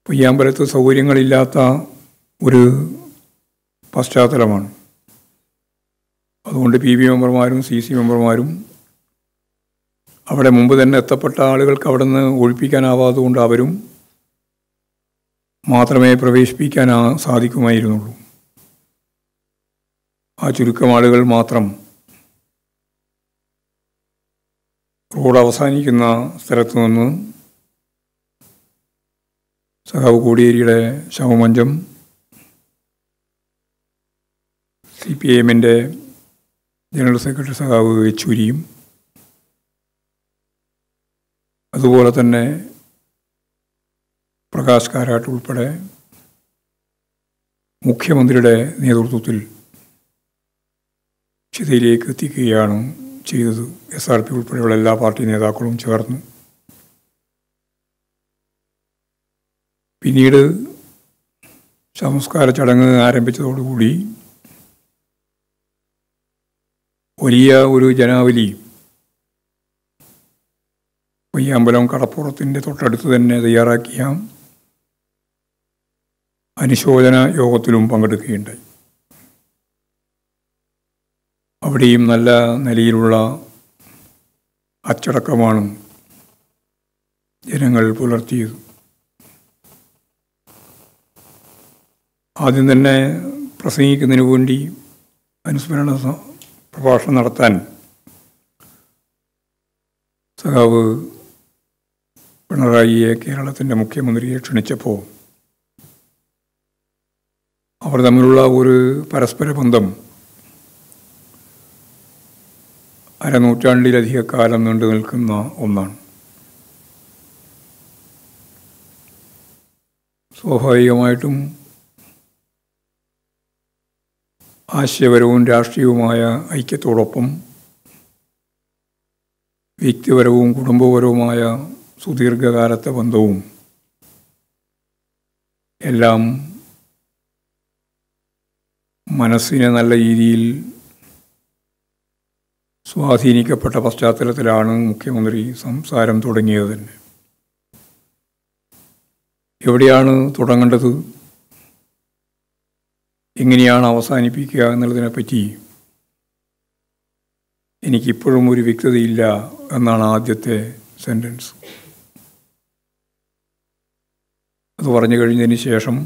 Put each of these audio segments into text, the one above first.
പൊയ്യാമ്പലത്ത് സൗകര്യങ്ങളില്ലാത്ത ഒരു പശ്ചാത്തലമാണ് അതുകൊണ്ട് പി ബി മെമ്പർമാരും സി സി മെമ്പർമാരും അവിടെ മുമ്പ് തന്നെ എത്തപ്പെട്ട ആളുകൾക്ക് അവിടെ നിന്ന് ഒഴിപ്പിക്കാനാവാത്തതുകൊണ്ട് അവരും മാത്രമേ പ്രവേശിപ്പിക്കാൻ സാധിക്കുമായിരുന്നുള്ളൂ ആ ചുരുക്കം ആളുകൾ മാത്രം റോഡ് അവസാനിക്കുന്ന സ്ഥലത്ത് നിന്ന് സഖാവ് കോടിയേരിയുടെ ശവമഞ്ചം സി പി ഐ എമ്മിൻ്റെ ജനറൽ സെക്രട്ടറി സഖാവ് യെച്ചൂരിയും അതുപോലെ തന്നെ പ്രകാശ് കാരാട്ട് ഉൾപ്പെടെ മുഖ്യമന്ത്രിയുടെ നേതൃത്വത്തിൽ ചിതയിലേക്ക് എത്തിക്കുകയാണ് ചെയ്തത് എസ് ആർ പി ഉൾപ്പെടെയുള്ള എല്ലാ പാർട്ടി നേതാക്കളും ചേർന്ന് പിന്നീട് സംസ്കാര ചടങ്ങ് ആരംഭിച്ചതോടുകൂടി വലിയ ഒരു ജനാവലി പൊയ്യാമ്പലം കടപ്പുറത്തിൻ്റെ തൊട്ടടുത്ത് തന്നെ തയ്യാറാക്കിയ അനുശോചന യോഗത്തിലും പങ്കെടുക്കുകയുണ്ടായി അവിടെയും നല്ല നിലയിലുള്ള അച്ചടക്കമാണ് ജനങ്ങൾ പുലർത്തിയത് ആദ്യം തന്നെ പ്രസംഗിക്കുന്നതിന് വേണ്ടി അനുസ്മരണ സ- പ്രഭാഷണം നടത്താൻ സഖാവ് പിണറായിയെ കേരളത്തിൻ്റെ മുഖ്യമന്ത്രിയെ ക്ഷണിച്ചപ്പോൾ അവർ തമ്മിലുള്ള ഒരു പരസ്പര ബന്ധം അരനൂറ്റാണ്ടിലധിക കാലം നീണ്ടു നിൽക്കുന്ന ഒന്നാണ് സ്വാഭാവികമായിട്ടും ആശയപരവും രാഷ്ട്രീയവുമായ ഐക്യത്തോടൊപ്പം വ്യക്തിപരവും കുടുംബപരവുമായ സുദീർഘകാലത്തെ ബന്ധവും എല്ലാം മനസ്സിനെ നല്ല രീതിയിൽ സ്വാധീനിക്കപ്പെട്ട പശ്ചാത്തലത്തിലാണ് മുഖ്യമന്ത്രി സംസാരം തുടങ്ങിയത് തന്നെ എവിടെയാണ് തുടങ്ങേണ്ടത് എങ്ങനെയാണ് അവസാനിപ്പിക്കുക എന്നുള്ളതിനെപ്പറ്റി എനിക്കിപ്പോഴും ഒരു വ്യക്തതയില്ല എന്നാണ് ആദ്യത്തെ സെൻറ്റൻസ് അത് പറഞ്ഞു കഴിഞ്ഞതിന് ശേഷം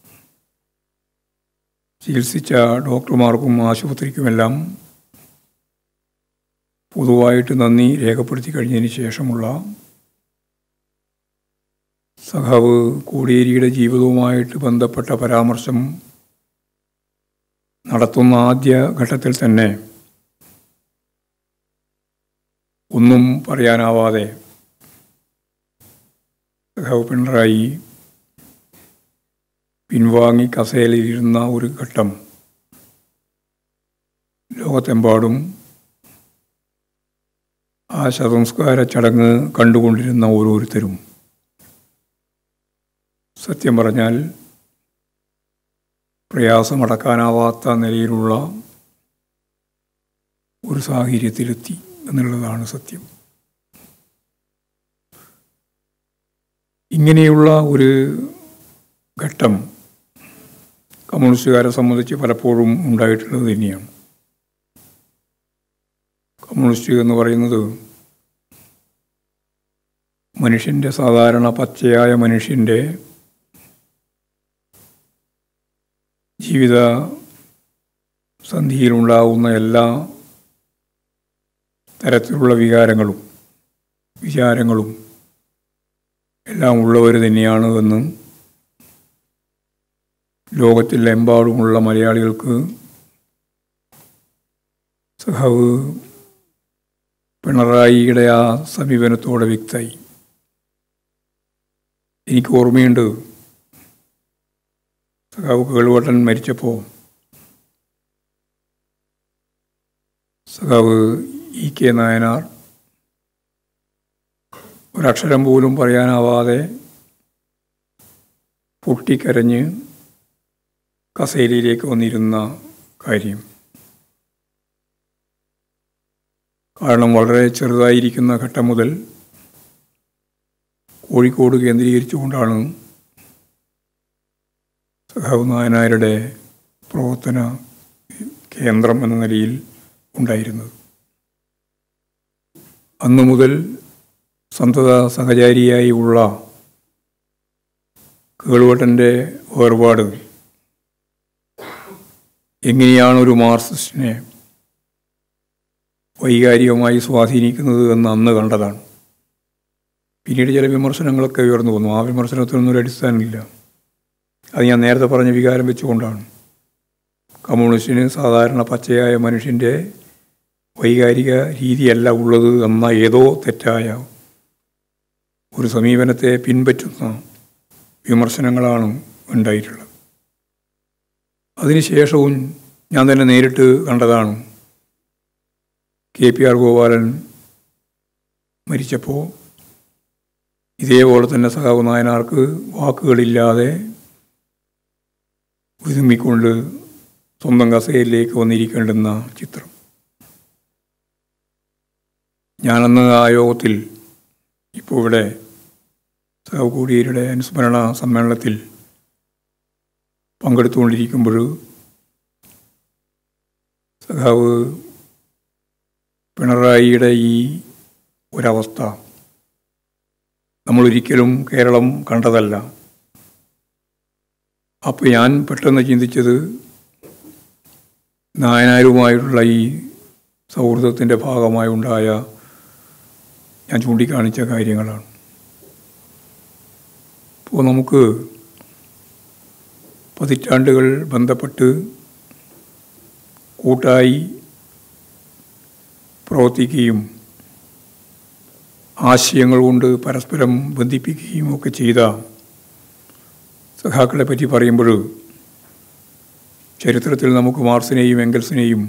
ചികിത്സിച്ച ഡോക്ടർമാർക്കും ആശുപത്രിക്കുമെല്ലാം പൊതുവായിട്ട് നന്ദി രേഖപ്പെടുത്തി കഴിഞ്ഞതിന് ശേഷമുള്ള സഖാവ് കോടിയേരിയുടെ ജീവിതവുമായിട്ട് ബന്ധപ്പെട്ട പരാമർശം നടത്തുന്ന ആദ്യ ഘട്ടത്തിൽ തന്നെ ഒന്നും പറയാനാവാതെ സഖാവ് പിണറായി പിൻവാങ്ങി കസേലയിലിരുന്ന ഒരു ഘട്ടം ലോകത്തെമ്പാടും ആ ശതംസ്കാര ചടങ്ങ് കണ്ടുകൊണ്ടിരുന്ന ഓരോരുത്തരും സത്യം പറഞ്ഞാൽ പ്രയാസമടക്കാനാവാത്ത നിലയിലുള്ള ഒരു സാഹചര്യത്തിലെത്തി എന്നുള്ളതാണ് സത്യം ഇങ്ങനെയുള്ള ഒരു ഘട്ടം കമ്മ്യൂണിസ്റ്റുകാരെ സംബന്ധിച്ച് പലപ്പോഴും ഉണ്ടായിട്ടുള്ളത് തന്നെയാണ് കമ്മ്യൂണിസ്റ്റ് എന്ന് പറയുന്നത് മനുഷ്യൻ്റെ സാധാരണ പച്ചയായ മനുഷ്യൻ്റെ ജീവിത സന്ധിയിലുണ്ടാവുന്ന എല്ലാ തരത്തിലുള്ള വികാരങ്ങളും വിചാരങ്ങളും എല്ലാം ഉള്ളവർ തന്നെയാണ് എന്ന് ലോകത്തിലെമ്പാടുമുള്ള മലയാളികൾക്ക് സഖാവ് പിണറായിയുടെ ആ സമീപനത്തോടെ വ്യക്തമായി എനിക്ക് ഓർമ്മയുണ്ട് സഖാവ് കേളുവട്ടൻ മരിച്ചപ്പോൾ സഖാവ് ഇ കെ നായനാർ ഒരക്ഷരം പോലും പറയാനാവാതെ പൊട്ടിക്കരഞ്ഞ് കസേരയിലേക്ക് വന്നിരുന്ന കാര്യം കാരണം വളരെ ചെറുതായിരിക്കുന്ന ഘട്ടം മുതൽ കോഴിക്കോട് കേന്ദ്രീകരിച്ചുകൊണ്ടാണ് സഖാവ് നായനാരുടെ പ്രവർത്തന കേന്ദ്രം എന്ന നിലയിൽ ഉണ്ടായിരുന്നത് അന്നു മുതൽ സന്തത സഹചാരിയായി ഉള്ള കേളുവട്ടൻ്റെ വേർപാട് എങ്ങനെയാണ് ഒരു മാർക്സിസ്റ്റിനെ വൈകാരികമായി സ്വാധീനിക്കുന്നത് എന്ന് അന്ന് കണ്ടതാണ് പിന്നീട് ചില വിമർശനങ്ങളൊക്കെ ഉയർന്നു വന്നു ആ വിമർശനത്തിനൊന്നും ഒരു അടിസ്ഥാനമില്ല അത് ഞാൻ നേരത്തെ പറഞ്ഞ വികാരം വെച്ചുകൊണ്ടാണ് കമ്മ്യൂണിസ്റ്റിന് സാധാരണ പച്ചയായ മനുഷ്യൻ്റെ വൈകാരിക രീതിയല്ല ഉള്ളത് എന്ന ഏതോ തെറ്റായ ഒരു സമീപനത്തെ പിൻപറ്റുന്ന വിമർശനങ്ങളാണ് ഉണ്ടായിട്ടുള്ളത് അതിനുശേഷവും ഞാൻ തന്നെ നേരിട്ട് കണ്ടതാണ് കെ പി ആർ ഗോപാലൻ മരിച്ചപ്പോൾ ഇതേപോലെ തന്നെ സഖാവ് നായനാർക്ക് വാക്കുകളില്ലാതെ വിതുമ്മിക്കൊണ്ട് സ്വന്തം കസേരയിലേക്ക് വന്നിരിക്കേണ്ടുന്ന ചിത്രം ഞാനന്ന് ആ യോഗത്തിൽ ഇപ്പോൾ ഇവിടെ സഖാവ് കോടിയേരിയുടെ അനുസ്മരണ സമ്മേളനത്തിൽ പങ്കെടുത്തുകൊണ്ടിരിക്കുമ്പോൾ സഖാവ് പിണറായിയുടെ ഈ ഒരവസ്ഥ നമ്മളൊരിക്കലും കേരളം കണ്ടതല്ല അപ്പോൾ ഞാൻ പെട്ടെന്ന് ചിന്തിച്ചത് നായനാരുമായിട്ടുള്ള ഈ സൗഹൃദത്തിൻ്റെ ഭാഗമായി ഉണ്ടായ ഞാൻ ചൂണ്ടിക്കാണിച്ച കാര്യങ്ങളാണ് ഇപ്പോൾ നമുക്ക് പതിറ്റാണ്ടുകൾ ബന്ധപ്പെട്ട് കൂട്ടായി പ്രവർത്തിക്കുകയും ആശയങ്ങൾ കൊണ്ട് പരസ്പരം ബന്ധിപ്പിക്കുകയും ഒക്കെ ചെയ്ത സഖാക്കളെ പറ്റി പറയുമ്പോൾ ചരിത്രത്തിൽ നമുക്ക് മാർസിനെയും എംഗൽസിനെയും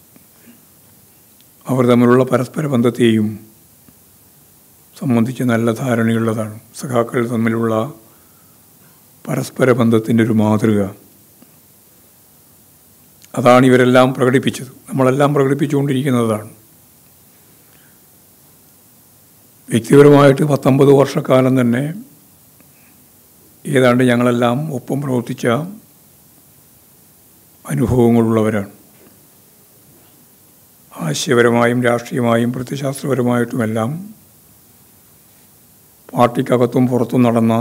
അവർ തമ്മിലുള്ള പരസ്പര ബന്ധത്തെയും സംബന്ധിച്ച് നല്ല ധാരണയുള്ളതാണ് സഖാക്കൾ തമ്മിലുള്ള പരസ്പര ബന്ധത്തിൻ്റെ ഒരു മാതൃക അതാണ് ഇവരെല്ലാം പ്രകടിപ്പിച്ചത് നമ്മളെല്ലാം പ്രകടിപ്പിച്ചുകൊണ്ടിരിക്കുന്നതാണ് വ്യക്തിപരമായിട്ട് പത്തൊമ്പത് വർഷക്കാലം തന്നെ ഏതാണ്ട് ഞങ്ങളെല്ലാം ഒപ്പം പ്രവർത്തിച്ച അനുഭവങ്ങളുള്ളവരാണ് ആശയപരമായും രാഷ്ട്രീയമായും പ്രത്യശാസ്ത്രപരമായിട്ടുമെല്ലാം പാർട്ടിക്കകത്തും പുറത്തും നടന്ന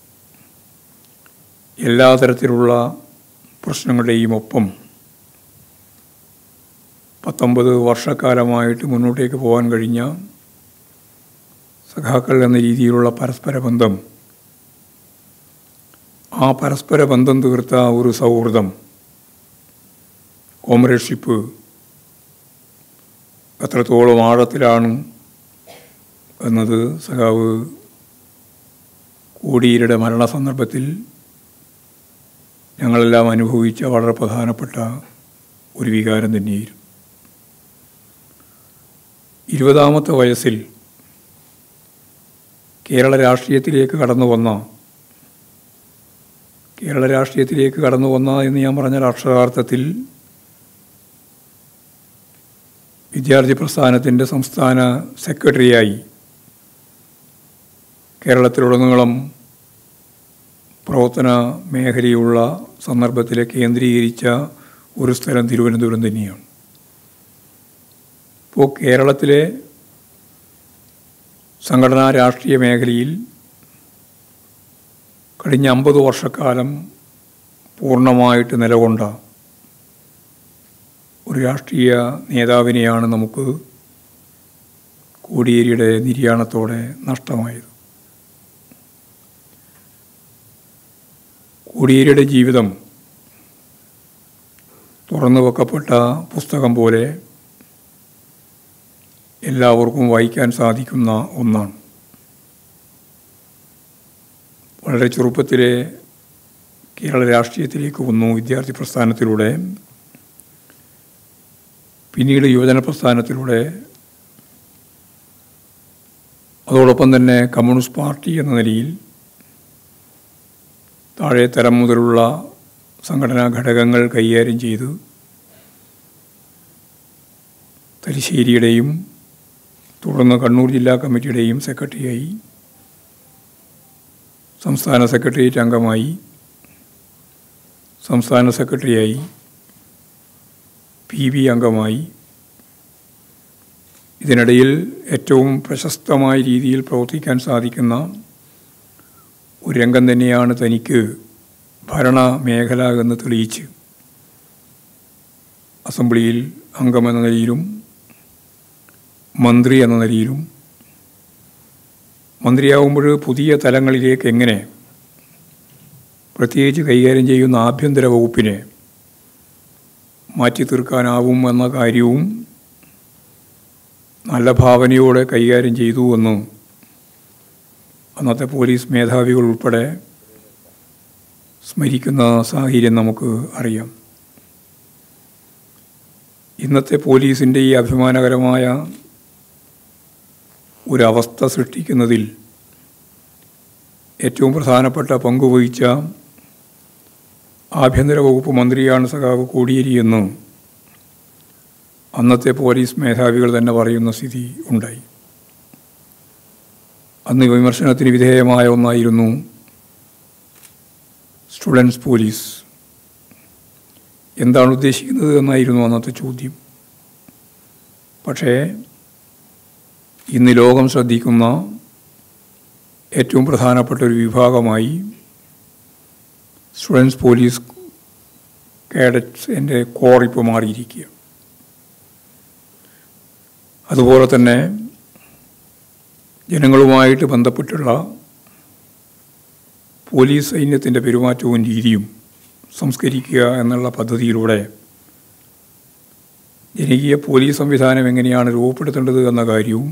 എല്ലാ തരത്തിലുള്ള പ്രശ്നങ്ങളുടെയും ഒപ്പം പത്തൊമ്പത് വർഷക്കാലമായിട്ട് മുന്നോട്ടേക്ക് പോകാൻ കഴിഞ്ഞ സഖാക്കൾ എന്ന രീതിയിലുള്ള പരസ്പര ബന്ധം ആ പരസ്പര ബന്ധം തീർത്ത ഒരു സൗഹൃദം കോമറേഡ്ഷിപ്പ് എത്രത്തോളം ആഴത്തിലാണ് എന്നത് സഖാവ് കോടിയേരിയുടെ മരണ സന്ദർഭത്തിൽ ഞങ്ങളെല്ലാം അനുഭവിച്ച വളരെ പ്രധാനപ്പെട്ട ഒരു വികാരം തന്നെയായിരുന്നു ഇരുപതാമത്തെ വയസ്സിൽ കേരള രാഷ്ട്രീയത്തിലേക്ക് കടന്നു വന്ന കേരള രാഷ്ട്രീയത്തിലേക്ക് കടന്നു വന്ന എന്ന് ഞാൻ പറഞ്ഞ അക്ഷരാർത്ഥത്തിൽ വിദ്യാർത്ഥി പ്രസ്ഥാനത്തിൻ്റെ സംസ്ഥാന സെക്രട്ടറിയായി കേരളത്തിലുടനീളം പ്രവർത്തന മേഖലയുള്ള സന്ദർഭത്തിൽ കേന്ദ്രീകരിച്ച ഒരു സ്ഥലം തിരുവനന്തപുരം തന്നെയാണ് ഇപ്പോൾ കേരളത്തിലെ സംഘടനാ രാഷ്ട്രീയ മേഖലയിൽ കഴിഞ്ഞ അമ്പത് വർഷക്കാലം പൂർണ്ണമായിട്ട് നിലകൊണ്ട ഒരു രാഷ്ട്രീയ നേതാവിനെയാണ് നമുക്ക് കോടിയേരിയുടെ നിര്യാണത്തോടെ നഷ്ടമായത് കോടിയേരിയുടെ ജീവിതം തുറന്നു വെക്കപ്പെട്ട പുസ്തകം പോലെ എല്ലാവർക്കും വായിക്കാൻ സാധിക്കുന്ന ഒന്നാണ് വളരെ ചെറുപ്പത്തിലെ കേരള രാഷ്ട്രീയത്തിലേക്ക് വന്നു വിദ്യാർത്ഥി പ്രസ്ഥാനത്തിലൂടെ പിന്നീട് യുവജന പ്രസ്ഥാനത്തിലൂടെ അതോടൊപ്പം തന്നെ കമ്മ്യൂണിസ്റ്റ് പാർട്ടി എന്ന നിലയിൽ താഴെ തരം മുതലുള്ള സംഘടനാ ഘടകങ്ങൾ കൈകാര്യം ചെയ്ത് തലശ്ശേരിയുടെയും തുടർന്ന് കണ്ണൂർ ജില്ലാ കമ്മിറ്റിയുടെയും സെക്രട്ടറിയായി സംസ്ഥാന സെക്രട്ടേറിയറ്റ് അംഗമായി സംസ്ഥാന സെക്രട്ടറിയായി പി ബി അംഗമായി ഇതിനിടയിൽ ഏറ്റവും പ്രശസ്തമായ രീതിയിൽ പ്രവർത്തിക്കാൻ സാധിക്കുന്ന ഒരു രംഗം തന്നെയാണ് തനിക്ക് ഭരണ മേഖല എന്ന് തെളിയിച്ച് അസംബ്ലിയിൽ അംഗമെന്ന നിലയിലും മന്ത്രി എന്ന നിലയിലും മന്ത്രിയാവുമ്പോൾ പുതിയ തലങ്ങളിലേക്ക് എങ്ങനെ പ്രത്യേകിച്ച് കൈകാര്യം ചെയ്യുന്ന ആഭ്യന്തര വകുപ്പിനെ മാറ്റി തീർക്കാനാവും എന്ന കാര്യവും നല്ല ഭാവനയോടെ കൈകാര്യം ചെയ്തു എന്ന് അന്നത്തെ പോലീസ് മേധാവികൾ ഉൾപ്പെടെ സ്മരിക്കുന്ന സാഹചര്യം നമുക്ക് അറിയാം ഇന്നത്തെ പോലീസിൻ്റെ ഈ അഭിമാനകരമായ ഒരവസ്ഥ സൃഷ്ടിക്കുന്നതിൽ ഏറ്റവും പ്രധാനപ്പെട്ട പങ്കുവഹിച്ച ആഭ്യന്തര വകുപ്പ് മന്ത്രിയാണ് സഖാവ് കോടിയേരി എന്ന് അന്നത്തെ പോലീസ് മേധാവികൾ തന്നെ പറയുന്ന സ്ഥിതി ഉണ്ടായി അന്ന് വിമർശനത്തിന് വിധേയമായ ഒന്നായിരുന്നു സ്റ്റുഡൻസ് പോലീസ് എന്താണ് ഉദ്ദേശിക്കുന്നത് എന്നായിരുന്നു അന്നത്തെ ചോദ്യം പക്ഷേ ഇന്ന് ലോകം ശ്രദ്ധിക്കുന്ന ഏറ്റവും പ്രധാനപ്പെട്ട ഒരു വിഭാഗമായി സ്റ്റുഡൻസ് പോലീസ് കേഡറ്റ്സിൻ്റെ കോർ ഇപ്പോൾ മാറിയിരിക്കുക അതുപോലെ തന്നെ ജനങ്ങളുമായിട്ട് ബന്ധപ്പെട്ടുള്ള പോലീസ് സൈന്യത്തിൻ്റെ പെരുമാറ്റവും രീതിയും സംസ്കരിക്കുക എന്നുള്ള പദ്ധതിയിലൂടെ ജനകീയ പോലീസ് സംവിധാനം എങ്ങനെയാണ് രൂപപ്പെടുത്തേണ്ടത് എന്ന കാര്യവും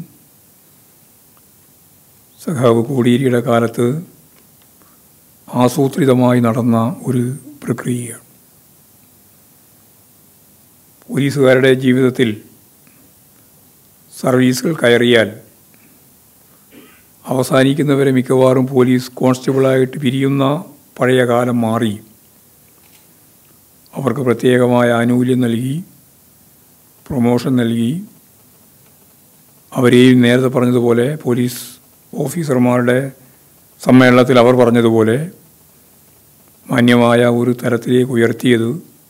സഖാവ് കോടിയേരിയുടെ കാലത്ത് ആസൂത്രിതമായി നടന്ന ഒരു പ്രക്രിയയാണ് പോലീസുകാരുടെ ജീവിതത്തിൽ സർവീസുകൾ കയറിയാൽ അവസാനിക്കുന്നവരെ മിക്കവാറും പോലീസ് കോൺസ്റ്റബിളായിട്ട് പിരിയുന്ന പഴയ കാലം മാറി അവർക്ക് പ്രത്യേകമായ ആനുകൂല്യം നൽകി പ്രൊമോഷൻ നൽകി അവരെയും നേരത്തെ പറഞ്ഞതുപോലെ പോലീസ് ഓഫീസർമാരുടെ സമ്മേളനത്തിൽ അവർ പറഞ്ഞതുപോലെ മാന്യമായ ഒരു തരത്തിലേക്ക് ഉയർത്തിയത്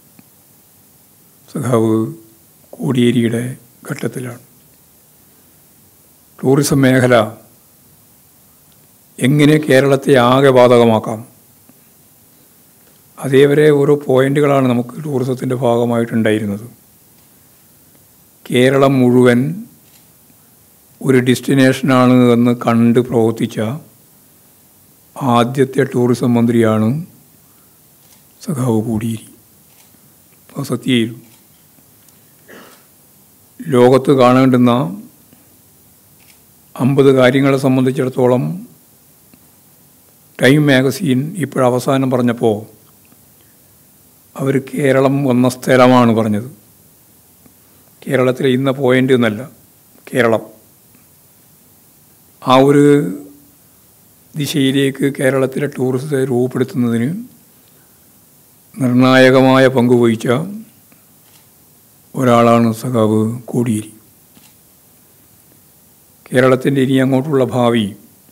സഖാവ് കോടിയേരിയുടെ ഘട്ടത്തിലാണ് ടൂറിസം മേഖല എങ്ങനെ കേരളത്തെ ആകെ ബാധകമാക്കാം അതേവരെ ഓരോ പോയിന്റുകളാണ് നമുക്ക് ടൂറിസത്തിൻ്റെ ഭാഗമായിട്ടുണ്ടായിരുന്നത് കേരളം മുഴുവൻ ഒരു ഡെസ്റ്റിനേഷനാണ് എന്ന് കണ്ട് പ്രവർത്തിച്ച ആദ്യത്തെ ടൂറിസം മന്ത്രിയാണ് സഖാവ് കോടിയേരി അപ്പോൾ സത്യയിൽ ലോകത്ത് കാണേണ്ടുന്ന അമ്പത് കാര്യങ്ങളെ സംബന്ധിച്ചിടത്തോളം ടൈം മാഗസീൻ ഇപ്പോഴവസാനം പറഞ്ഞപ്പോൾ അവർ കേരളം വന്ന സ്ഥലമാണ് പറഞ്ഞത് കേരളത്തിലെ ഇന്ന പോയിൻ്റ് എന്നല്ല കേരളം ആ ഒരു ദിശയിലേക്ക് കേരളത്തിലെ ടൂറിസത്തെ രൂപപ്പെടുത്തുന്നതിന് നിർണായകമായ പങ്ക് വഹിച്ച ഒരാളാണ് സഖാവ് കോടിയേരി കേരളത്തിൻ്റെ ഇനി അങ്ങോട്ടുള്ള ഭാവി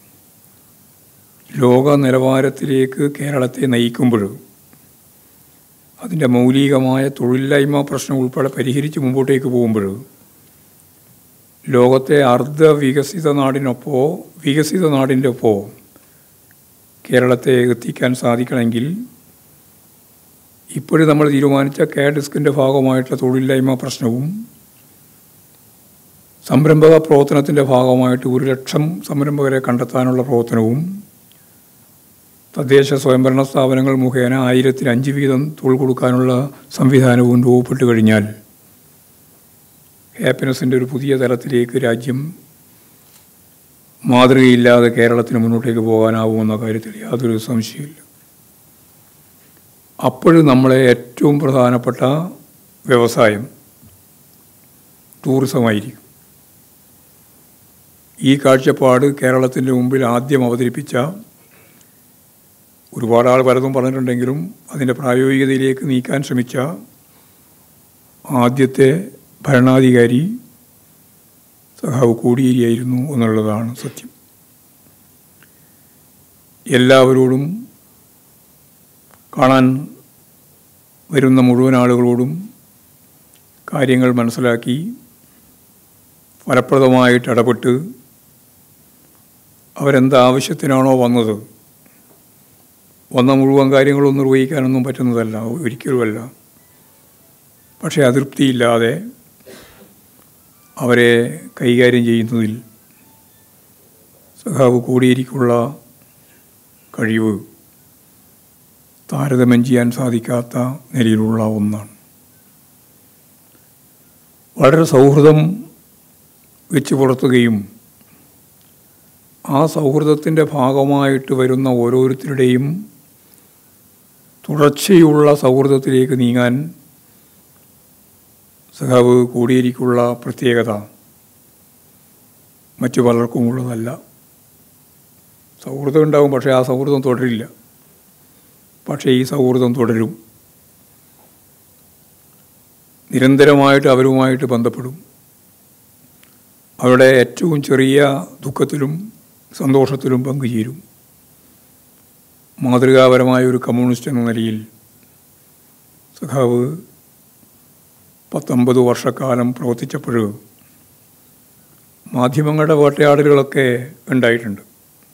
ലോക നിലവാരത്തിലേക്ക് കേരളത്തെ നയിക്കുമ്പോൾ അതിൻ്റെ മൗലികമായ തൊഴിലില്ലായ്മ പ്രശ്നം ഉൾപ്പെടെ പരിഹരിച്ച് മുമ്പോട്ടേക്ക് പോകുമ്പോൾ ലോകത്തെ അർദ്ധ വികസിത നാടിനൊപ്പോ വികസിത നാടിൻ്റെ ഒപ്പോ കേരളത്തെ എത്തിക്കാൻ സാധിക്കണമെങ്കിൽ ഇപ്പോഴും നമ്മൾ തീരുമാനിച്ച കെ ഡിസ്കിൻ്റെ ഭാഗമായിട്ടുള്ള തൊഴിലില്ലായ്മ പ്രശ്നവും സംരംഭക പ്രവർത്തനത്തിൻ്റെ ഭാഗമായിട്ട് ഒരു ലക്ഷം സംരംഭകരെ കണ്ടെത്താനുള്ള പ്രവർത്തനവും തദ്ദേശ സ്വയംഭരണ സ്ഥാപനങ്ങൾ മുഖേന ആയിരത്തിൽ അഞ്ച് വീതം തൊഴിൽ കൊടുക്കാനുള്ള സംവിധാനവും രൂപപ്പെട്ട് കഴിഞ്ഞാൽ ഹാപ്പിനെസ്സിൻ്റെ ഒരു പുതിയ തലത്തിലേക്ക് രാജ്യം മാതൃകയില്ലാതെ കേരളത്തിന് മുന്നോട്ടേക്ക് പോകാനാവുമെന്ന കാര്യത്തിൽ യാതൊരു സംശയമില്ല അപ്പോഴും നമ്മളെ ഏറ്റവും പ്രധാനപ്പെട്ട വ്യവസായം ടൂറിസമായിരിക്കും ഈ കാഴ്ചപ്പാട് കേരളത്തിൻ്റെ മുമ്പിൽ ആദ്യം അവതരിപ്പിച്ച ഒരുപാട് ആൾ പലതും പറഞ്ഞിട്ടുണ്ടെങ്കിലും അതിൻ്റെ പ്രായോഗികതയിലേക്ക് നീക്കാൻ ശ്രമിച്ച ആദ്യത്തെ ഭരണാധികാരി സഖാവ് കോടിയേരിയായിരുന്നു എന്നുള്ളതാണ് സത്യം എല്ലാവരോടും കാണാൻ വരുന്ന മുഴുവൻ ആളുകളോടും കാര്യങ്ങൾ മനസ്സിലാക്കി ഫലപ്രദമായിട്ട് ഇടപെട്ട് അവരെന്ത് ആവശ്യത്തിനാണോ വന്നത് വന്ന മുഴുവൻ കാര്യങ്ങളും നിർവഹിക്കാനൊന്നും പറ്റുന്നതല്ല ഒരിക്കലുമല്ല പക്ഷേ അതൃപ്തിയില്ലാതെ അവരെ കൈകാര്യം ചെയ്യുന്നതിൽ സഖാവ് കൂടിയിരിക്കുള്ള കഴിവ് താരതമ്യം ചെയ്യാൻ സാധിക്കാത്ത നിലയിലുള്ള ഒന്നാണ് വളരെ സൗഹൃദം വെച്ച് പുലർത്തുകയും ആ സൗഹൃദത്തിൻ്റെ ഭാഗമായിട്ട് വരുന്ന ഓരോരുത്തരുടെയും തുടർച്ചയുള്ള സൗഹൃദത്തിലേക്ക് നീങ്ങാൻ സഖാവ് കൂടിയിരിക്കുള്ള പ്രത്യേകത മറ്റു പലർക്കും ഉള്ളതല്ല സൗഹൃദം ഉണ്ടാവും പക്ഷേ ആ സൗഹൃദം തുടരില്ല പക്ഷേ ഈ സൗഹൃദം തുടരും നിരന്തരമായിട്ട് അവരുമായിട്ട് ബന്ധപ്പെടും അവരുടെ ഏറ്റവും ചെറിയ ദുഃഖത്തിലും സന്തോഷത്തിലും പങ്കുചേരും മാതൃകാപരമായ ഒരു കമ്മ്യൂണിസ്റ്റ് എന്ന നിലയിൽ സഖാവ് പത്തൊമ്പത് വർഷക്കാലം പ്രവർത്തിച്ചപ്പോൾ മാധ്യമങ്ങളുടെ വേട്ടയാടലുകളൊക്കെ ഉണ്ടായിട്ടുണ്ട്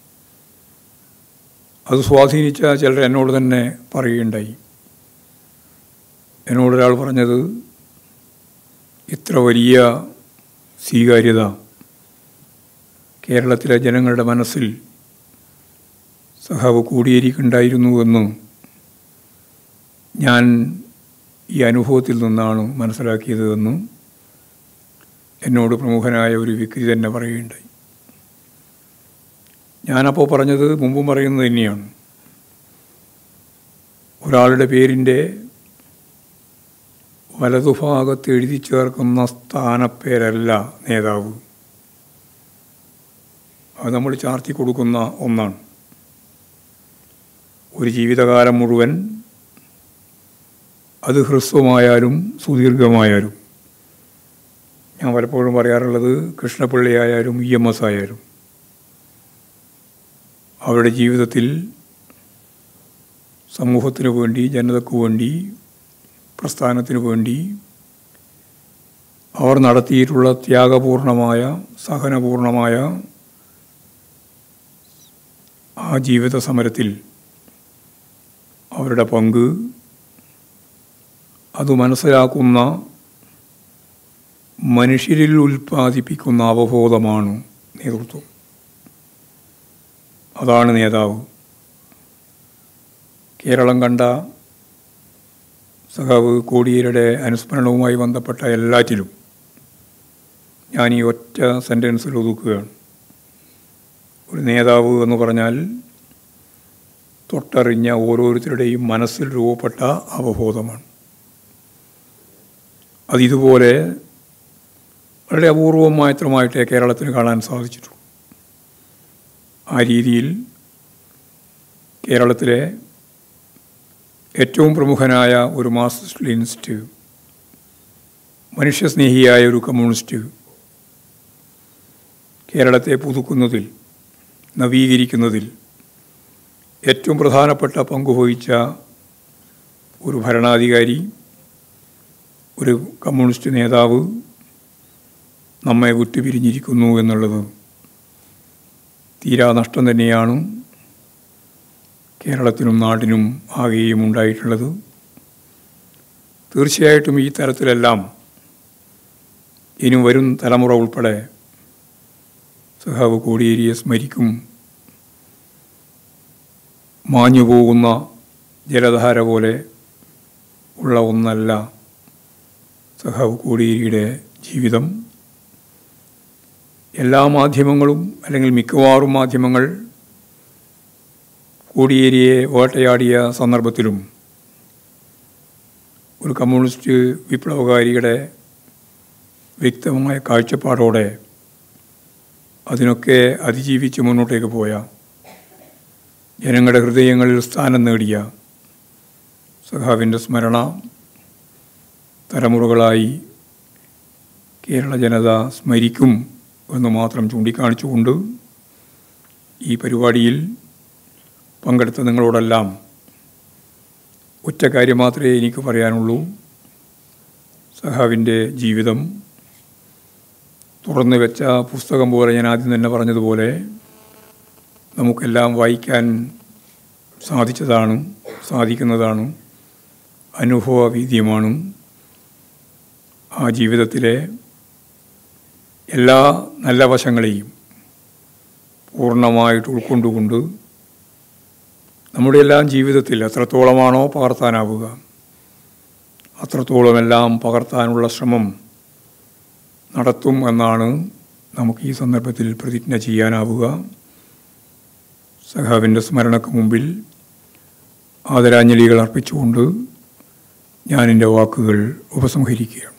അത് സ്വാധീനിച്ച ചിലർ എന്നോട് തന്നെ പറയുകയുണ്ടായി എന്നോടൊരാൾ പറഞ്ഞത് ഇത്ര വലിയ സ്വീകാര്യത കേരളത്തിലെ ജനങ്ങളുടെ മനസ്സിൽ സഹാവ് കൂടിയേരിക്കുണ്ടായിരുന്നുവെന്ന് ഞാൻ ഈ അനുഭവത്തിൽ നിന്നാണ് മനസ്സിലാക്കിയത് എന്ന് എന്നോട് പ്രമുഖനായ ഒരു വ്യക്തി തന്നെ പറയുകയുണ്ടായി ഞാനപ്പോൾ പറഞ്ഞത് മുമ്പും പറയുന്നത് തന്നെയാണ് ഒരാളുടെ പേരിൻ്റെ വലതുഭാഗത്ത് എഴുതി ചേർക്കുന്ന സ്ഥാനപ്പേരല്ല നേതാവ് അത് നമ്മൾ ചാർത്തി കൊടുക്കുന്ന ഒന്നാണ് ഒരു ജീവിതകാലം മുഴുവൻ അത് ഹ്രസ്വമായാലും സുദീർഘമായാലും ഞാൻ പലപ്പോഴും പറയാറുള്ളത് കൃഷ്ണപിള്ളി ആയാലും ഇ എം എസ് ആയാലും അവരുടെ ജീവിതത്തിൽ സമൂഹത്തിനു വേണ്ടി ജനതയ്ക്കു വേണ്ടി പ്രസ്ഥാനത്തിനു വേണ്ടി അവർ നടത്തിയിട്ടുള്ള ത്യാഗപൂർണമായ സഹനപൂർണമായ ആ ജീവിത സമരത്തിൽ അവരുടെ പങ്ക് അത് മനസ്സിലാക്കുന്ന മനുഷ്യരിൽ ഉൽപ്പാദിപ്പിക്കുന്ന അവബോധമാണ് നേതൃത്വം അതാണ് നേതാവ് കേരളം കണ്ട സഖാവ് കോടിയേരുടെ അനുസ്മരണവുമായി ബന്ധപ്പെട്ട എല്ലാറ്റിലും ഞാൻ ഈ ഒറ്റ സെൻറ്റൻസിൽ ഒതുക്കുകയാണ് ഒരു നേതാവ് എന്ന് പറഞ്ഞാൽ തൊട്ടറിഞ്ഞ ഓരോരുത്തരുടെയും മനസ്സിൽ രൂപപ്പെട്ട അവബോധമാണ് അതിതുപോലെ വളരെ അപൂർവം മാത്രമായിട്ടേ കേരളത്തിന് കാണാൻ സാധിച്ചിട്ടുള്ളൂ ആ രീതിയിൽ കേരളത്തിലെ ഏറ്റവും പ്രമുഖനായ ഒരു മാർക്സിസ്റ്റ് ലിനിസ്റ്റ് മനുഷ്യസ്നേഹിയായ ഒരു കമ്മ്യൂണിസ്റ്റ് കേരളത്തെ പുതുക്കുന്നതിൽ നവീകരിക്കുന്നതിൽ ഏറ്റവും പ്രധാനപ്പെട്ട പങ്കുവഹിച്ച ഒരു ഭരണാധികാരി ഒരു കമ്മ്യൂണിസ്റ്റ് നേതാവ് നമ്മെ വിട്ടുപിരിഞ്ഞിരിക്കുന്നു എന്നുള്ളത് തീരാ നഷ്ടം തന്നെയാണ് കേരളത്തിനും നാടിനും ആകെയും ഉണ്ടായിട്ടുള്ളത് തീർച്ചയായിട്ടും ഈ തരത്തിലെല്ലാം ഇനി വരും തലമുറ ഉൾപ്പെടെ സഹാവ് കോടിയേരിയെ സ്മരിക്കും മാഞ്ഞു പോകുന്ന ജലധാര പോലെ ഉള്ള ഒന്നല്ല സഹാവ് കോടിയേരിയുടെ ജീവിതം എല്ലാ മാധ്യമങ്ങളും അല്ലെങ്കിൽ മിക്കവാറും മാധ്യമങ്ങൾ കോടിയേരിയെ വേട്ടയാടിയ സന്ദർഭത്തിലും ഒരു കമ്മ്യൂണിസ്റ്റ് വിപ്ലവകാരിയുടെ വ്യക്തമായ കാഴ്ചപ്പാടോടെ അതിനൊക്കെ അതിജീവിച്ച് മുന്നോട്ടേക്ക് പോയ ജനങ്ങളുടെ ഹൃദയങ്ങളിൽ സ്ഥാനം നേടിയ സഖാവിൻ്റെ സ്മരണ തലമുറകളായി കേരള ജനത സ്മരിക്കും എന്ന് മാത്രം ചൂണ്ടിക്കാണിച്ചുകൊണ്ട് ഈ പരിപാടിയിൽ പങ്കെടുത്ത നിങ്ങളോടെല്ലാം ഒറ്റ കാര്യം മാത്രമേ എനിക്ക് പറയാനുള്ളൂ സഹാവിൻ്റെ ജീവിതം തുറന്നു വെച്ച പുസ്തകം പോലെ ഞാൻ ആദ്യം തന്നെ പറഞ്ഞതുപോലെ നമുക്കെല്ലാം വായിക്കാൻ സാധിച്ചതാണ് സാധിക്കുന്നതാണ് അനുഭവവീദ്യമാണ് ആ ജീവിതത്തിലെ എല്ലാ നല്ല വശങ്ങളെയും പൂർണ്ണമായിട്ട് ഉൾക്കൊണ്ടുകൊണ്ട് നമ്മുടെ എല്ലാം ജീവിതത്തിൽ എത്രത്തോളമാണോ പകർത്താനാവുക അത്രത്തോളമെല്ലാം പകർത്താനുള്ള ശ്രമം നടത്തും എന്നാണ് നമുക്ക് ഈ സന്ദർഭത്തിൽ പ്രതിജ്ഞ ചെയ്യാനാവുക സഖാവിൻ്റെ സ്മരണക്ക് മുമ്പിൽ ആദരാഞ്ജലികൾ അർപ്പിച്ചുകൊണ്ട് ഞാൻ എൻ്റെ വാക്കുകൾ ഉപസംഹരിക്കുകയാണ്